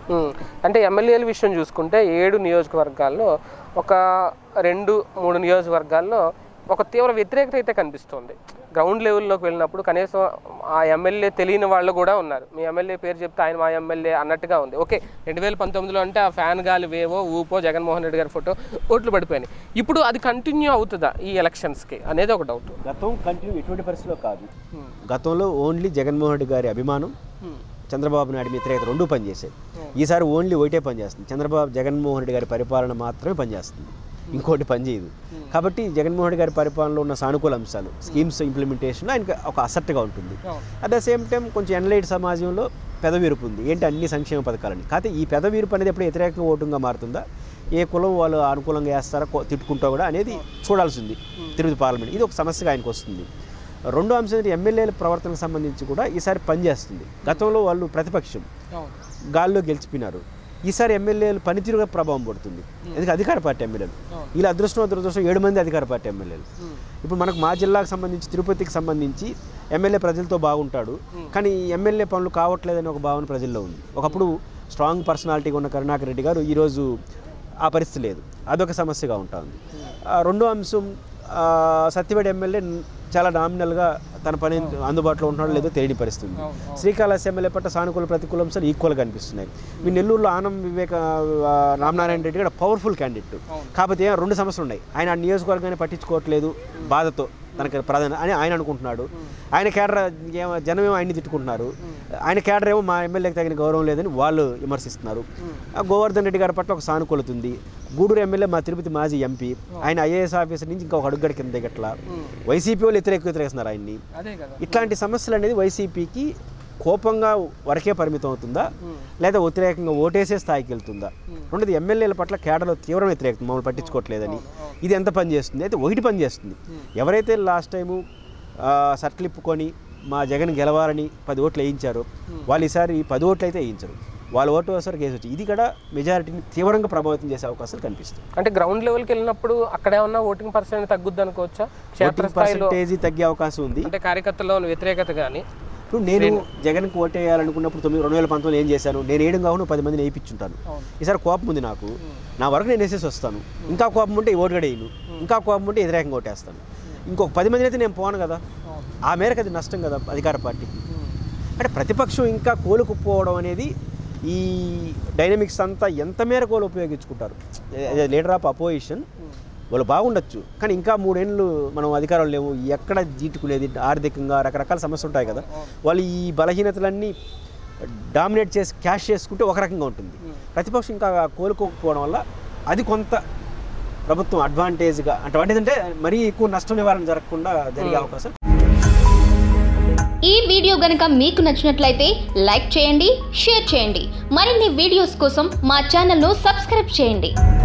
ఉమ్. అంటే ఎమ్మెల్యేల విషయం చూసుకుంటే ఏడు నియోజకవర్గాల్లో ఒక రెండు మూడు నియోజకవర్గాల్లో ఒక తీవ్ర వ్యతిరేకత అయితే కనిపిస్తుంది గ్రౌండ్ లెవెల్లోకి వెళ్ళినప్పుడు కనీసం ఆ ఎమ్మెల్యే తెలియని వాళ్ళు కూడా ఉన్నారు మీ ఎమ్మెల్యే పేరు చెప్తే ఆయన మా ఎమ్మెల్యే అన్నట్టుగా ఉంది ఓకే రెండు వేల పంతొమ్మిదిలో అంటే ఆ ఫ్యాన్ గాలి వేవో ఊపో జగన్మోహన్ రెడ్డి గారి ఫోటో ఓట్లు పడిపోయినాయి ఇప్పుడు అది కంటిన్యూ అవుతుందా ఈ ఎలక్షన్స్కి అనేది ఒక డౌట్ గతం కంటిన్యూ ఎటువంటి పరిస్థితిలో కాదు గతంలో ఓన్లీ జగన్మోహన్ రెడ్డి గారి అభిమానం చంద్రబాబు నాయుడు వ్యతిరేకత రెండూ పనిచేసాయి ఈసారి ఓన్లీ ఒకటే పనిచేస్తుంది చంద్రబాబు జగన్మోహన్ రెడ్డి గారి పరిపాలన మాత్రమే పనిచేస్తుంది ఇంకోటి పనిచేయదు కాబట్టి జగన్మోహన్ రెడ్డి గారి పరిపాలనలో ఉన్న సానుకూల అంశాలు స్కీమ్స్ ఇంప్లిమెంటేషన్లో ఆయనకి ఒక అసట్టుగా ఉంటుంది అట్ ద సేమ్ టైం కొంచెం ఎన్లైట్ సమాజంలో పెదవిరుపు ఉంది ఏంటి అన్ని సంక్షేమ పథకాలని కాకపోతే ఈ పెదవిరుపు అనేది ఎప్పుడు వ్యతిరేకంగా ఓటుగా మారుతుందా ఏ కులం వాళ్ళు అనుకూలంగా వేస్తారా కో- తిట్టుకుంటా కూడా అనేది చూడాల్సింది తిరుపతి పార్లమెంట్ ఇది ఒక సమస్యగా ఆయనకు వస్తుంది రెండో అంశం ఏంటి ఎమ్మెల్యేల ప్రవర్తనకు సంబంధించి కూడా ఈసారి పనిచేస్తుంది గతంలో వాళ్ళు ప్రతిపక్షం గాల్లో గెలిచిపోయినారు ఈసారి ఎమ్మెల్యేలు పనితీరుగా ప్రభావం పడుతుంది ఎందుకంటే అధికార పార్టీ ఎమ్మెల్యేలు ఇలా అదృష్టం దురదృష్టం ఏడు మంది అధికార పార్టీ ఎమ్మెల్యేలు ఇప్పుడు మనకు మా జిల్లాకు సంబంధించి తిరుపతికి సంబంధించి ఎమ్మెల్యే ప్రజలతో బాగుంటాడు కానీ ఎమ్మెల్యే పనులు కావట్లేదని ఒక భావన ప్రజల్లో ఉంది ఒకప్పుడు స్ట్రాంగ్ పర్సనాలిటీగా ఉన్న కరుణాకర్ రెడ్డి గారు ఈరోజు ఆ పరిస్థితి లేదు అదొక సమస్యగా ఉంటుంది ఆ, రెండో అంశం ఆ, సత్యవేడి ఎమ్మెల్యే చాలా నామినల్గా తన పని అందుబాటులో ఉంటున్నాడో లేదో తెలియని పరిస్థితి ఉంది శ్రీకాళహస్తి ఎమ్మెల్యే పట్ల సానుకూల ప్రతికూల అంశాలు ఈక్వల్గా అనిపిస్తున్నాయి మీ నెల్లూరులో ఆనం వివేక ఆ, రామనారాయణ రెడ్డి కూడా పవర్ఫుల్ క్యాండిడేట్ కాకపోతే ఏం రెండు సమస్యలు ఉన్నాయి ఆయన ఆ నియోజకవర్గాన్ని పట్టించుకోవట్లేదు బాధతో తనకి ప్రధాన అని ఆయన అనుకుంటున్నాడు ఆయన కేడర్ ఏమో జనం ఏమో ఆయన్ని తిట్టుకుంటున్నారు ఆయన కేడర్ ఏమో మా ఎమ్మెల్యేకి తగిన గౌరవం లేదని వాళ్ళు విమర్శిస్తున్నారు ఆ గోవర్ధన్ రెడ్డి గారి పట్ల ఒక సానుకూలత ఉంది గూడూరు ఎమ్మెల్యే మా తిరుపతి మాజీ ఎంపీ ఆయన ఐఏఎస్ ఆఫీసర్ నుంచి ఇంకా ఒక అడుగుగడ కింద దిగట్లా వైసీపీ వాళ్ళు వ్యతిరేక వ్యతిరేకిస్తున్నారు ఆయన్ని అదే కదా ఇట్లాంటి సమస్యలు అనేది వైసీపీకి కోపంగా వరకే పరిమితం అవుతుందా లేదా వ్యతిరేకంగా ఓటేసే స్థాయికి వెళ్తుందా రెండోది ఎమ్మెల్యేల పట్ల కేడలో తీవ్ర వ్యతిరేకత మమ్మల్ని పట్టించుకోవట్లేదని ఇది ఎంత పని చేస్తుంది అయితే ఒకటి పని చేస్తుంది ఎవరైతే లాస్ట్ టైము సర్కిల్ ఇప్పుకొని మా జగన్ గెలవాలని పది ఓట్లు వేయించారో వాళ్ళు ఈసారి పది ఓట్లు అయితే వేయించరు వాళ్ళ ఓటు వేసారు కేసు వచ్చి ఇది కూడా మెజారిటీని తీవ్రంగా ప్రభావితం చేసే అవకాశాలు కనిపిస్తుంది అంటే గ్రౌండ్ లెవెల్కి వెళ్ళినప్పుడు అక్కడ ఏమన్నా ఓటింగ్ పర్సెంట్ తగ్గుద్ది అనుకోవచ్చా క్షేత్రస్థాయిలో పర్సంటేజ్ తగ్గే అవకాశం ఉంది అంటే కార్యకర్తల్లో ఉన్న వ్యతిరేకత కానీ ఇప్పుడు నేను జగన్కి ఓటు వేయాలనుకున్నప్పుడు తొమ్మిది రెండు వేల పంతొమ్మిది ఏం చేశాను నేను వేయడం కాకుండా పది మందిని వేయించుంటాను ఈసారి కోపం ఉంది నాకు నా వరకు నేను వేసేసి వస్తాను ఇంకా కోపం ఉంటే ఓటు కూడా వేయను ఇంకా కోపం ఉంటే వ్యతిరేకంగా ఓటేస్తాను ఇంకొక పది మందిని అయితే నేను పోను కదా ఆ మేరకు అది నష్టం కదా అధికార పార్టీకి అంటే ప్రతిపక్షం ఇంకా కోలుకుపోవడం అనేది ఈ డైనమిక్స్ అంతా ఎంత మేరకు వాళ్ళు ఉపయోగించుకుంటారు లీడర్ ఆఫ్ అపోజిషన్ వాళ్ళు బాగుండొచ్చు కానీ ఇంకా మూడేళ్ళు మనం అధికారాలు లేవు ఎక్కడ జీటుకునేది ఆర్థికంగా రకరకాల సమస్యలు ఉంటాయి కదా వాళ్ళు ఈ బలహీనతలన్నీ డామినేట్ చేసి క్యాష్ చేసుకుంటే ఒక రకంగా ఉంటుంది ప్రతిపక్షం ఇంకా కోలుకోకపోవడం వల్ల అది కొంత ప్రభుత్వం అడ్వాంటేజ్గా అడ్వాంటేజ్ అంటే మరీ ఎక్కువ నష్టం నివారణ జరగకుండా జరిగే అవకాశం ఈ వీడియో గనుక మీకు నచ్చినట్లయితే లైక్ చేయండి షేర్ చేయండి మరిన్ని వీడియోస్ కోసం మా ఛానల్ను సబ్స్క్రైబ్ చేయండి